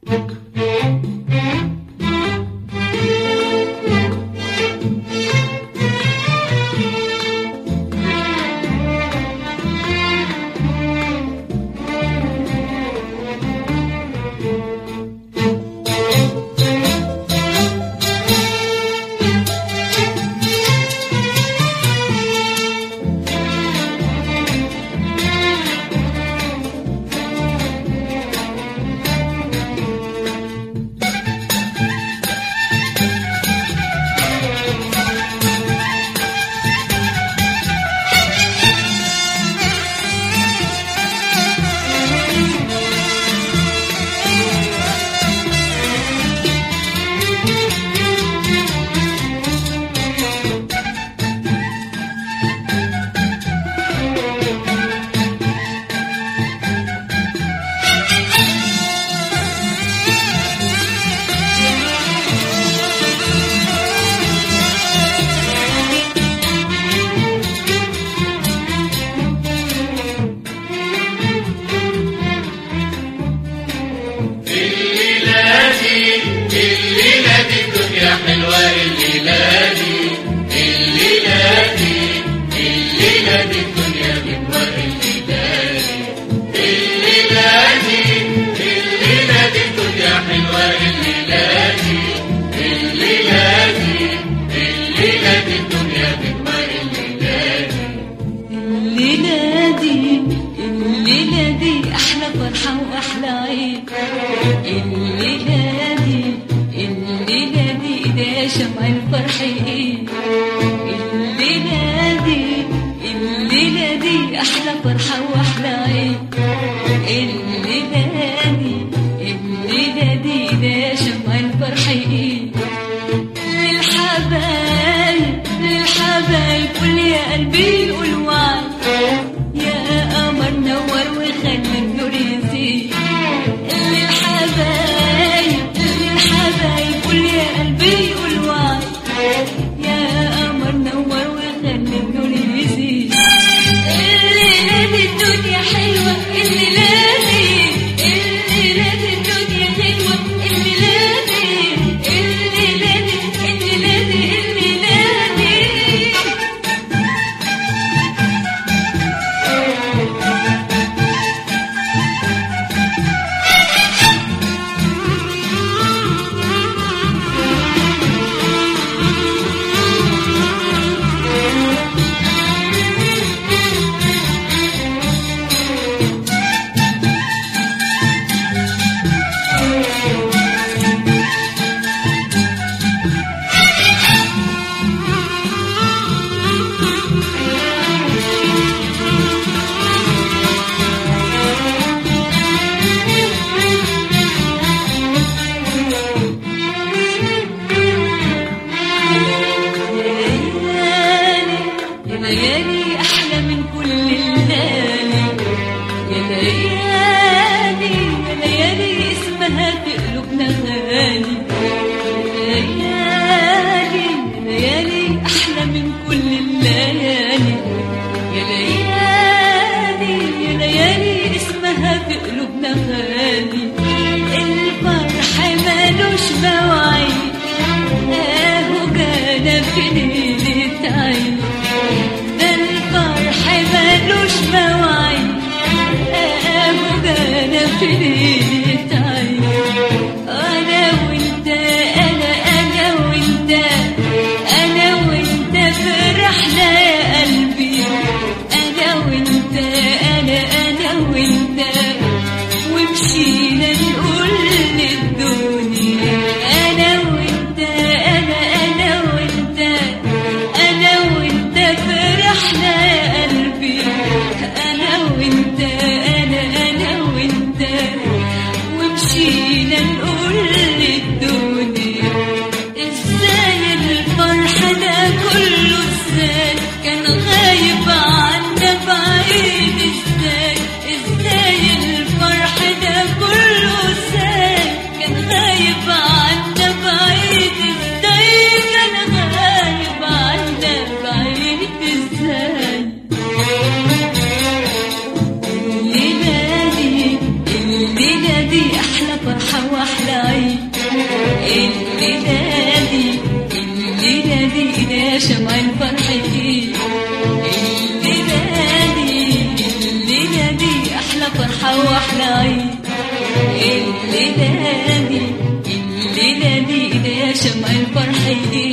شمع الفرح ايه الليلة دي الليلة دي أحلى فرحة وأحلى عيد الليلة دي الليلة دي ده شمع الفرح ايه للحبايب للحبايب قول يا قلبي قول وعد يا قمر نور وخلي النور يزيد للحبايب للحبايب قول يا قلبي قول وعد يا قمر نور وخلي النور يزيد الليلة دي الدنيا حلوة الليلة دي الليلة دي الدنيا حلوة الليلة دي الليلة دي الليلة دي الليلة دي ليالي يا ليالي أحلى من كل الليالي يا ليالي يا ليالي اسمها في قلوبنا غالي يا ليالي يا ليالي أحلى من كل الليالي يا ليالي يا ليالي اسمها في قلوبنا غالي الفرح مالوش مواعيد اهو جانا في ليلة عيد ده الفرح مالوش مواعيد اهو جانا في ليلة عيد انا وانت انا انا وانت انا وانت فرحنا يا قلبي انا وانت انا انا وانت ومشينا نقول للدنيا انا وانت انا انا وانت انا وانت فرحنا يا قلبي انا وانت انا انا وانت ومشينا نقول للدنيا ازاي الفرح ده كله ازاي كان غايب عنا بعيد ازاي ازاي الفرح ده كله ازاي كان غايب عنا بعيد ازاي كان غايب عنا بعيد ازاي الليلة دي الليلة دي أحلى فرحة واحلى عيد الليلة دي الليلة دي ده شمع الفرح ايه الليلة دي الليلة دي أحلى فرحة وأحلى عيد الليلة دي الليلة دي ده شمع الفرح ايه